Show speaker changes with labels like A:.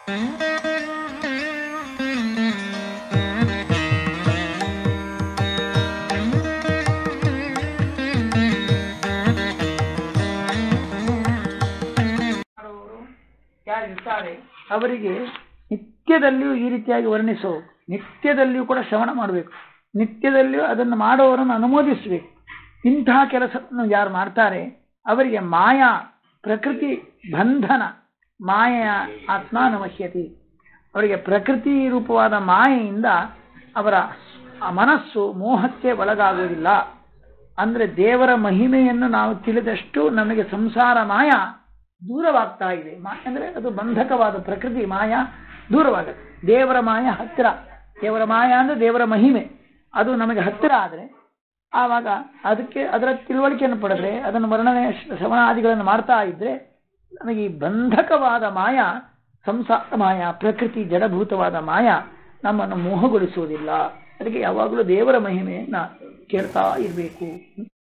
A: ಮಾಡುವವರು ಯಾರಿರ್ತಾರೆ ಅವರಿಗೆ ನಿತ್ಯದಲ್ಲಿಯೂ ಈ ರೀತಿಯಾಗಿ ವರ್ಣಿಸೋ ನಿತ್ಯದಲ್ಲಿಯೂ ಕೂಡ ಶ್ರವಣ ಮಾಡಬೇಕು ನಿತ್ಯದಲ್ಲಿಯೂ ಅದನ್ನು ಮಾಡುವವರನ್ನು ಅನುಮೋದಿಸಬೇಕು ಇಂತಹ ಕೆಲಸವನ್ನು ಯಾರು ಮಾಡ್ತಾರೆ ಅವರಿಗೆ ಮಾಯಾ ಪ್ರಕೃತಿ ಬಂಧನ ಮಾಯೆಯ ಆತ್ಮ ನಮಶ್ಯತಿ ಅವರಿಗೆ ಪ್ರಕೃತಿ ರೂಪವಾದ ಮಾಯೆಯಿಂದ ಅವರ ಮನಸ್ಸು ಮೋಹಕ್ಕೆ ಒಳಗಾಗುವುದಿಲ್ಲ ಅಂದ್ರೆ ದೇವರ ಮಹಿಮೆಯನ್ನು ನಾವು ತಿಳಿದಷ್ಟು ನಮಗೆ ಸಂಸಾರ ಮಾಯ ದೂರವಾಗ್ತಾ ಇದೆ ಮಾಯ ಅಂದ್ರೆ ಅದು ಬಂಧಕವಾದ ಪ್ರಕೃತಿ ಮಾಯ ದೂರವಾಗುತ್ತೆ ದೇವರ ಮಾಯ ಹತ್ತಿರ ದೇವರ ಮಾಯ ಅಂದ್ರೆ ದೇವರ ಮಹಿಮೆ ಅದು ನಮಗೆ ಹತ್ತಿರ ಆದರೆ ಆವಾಗ ಅದಕ್ಕೆ ಅದರ ತಿಳುವಳಿಕೆಯನ್ನು ಪಡೆದ್ರೆ ಅದನ್ನು ವರ್ಣನೆ ಶ್ರವಣಾದಿಗಳನ್ನು ಮಾಡ್ತಾ ಇದ್ರೆ ನಮಗೆ ಈ ಬಂಧಕವಾದ ಮಾಯ ಸಂಸಾರ ಮಾಯ ಪ್ರಕೃತಿ ಜಡಭೂತವಾದ ಮಾಯ ನಮ್ಮನ್ನು ಮೋಹಗೊಳಿಸುವುದಿಲ್ಲ ಅದಕ್ಕೆ ಯಾವಾಗಲೂ ದೇವರ ಮಹಿಮೆಯನ್ನ ಕೇಳ್ತಾ ಇರಬೇಕು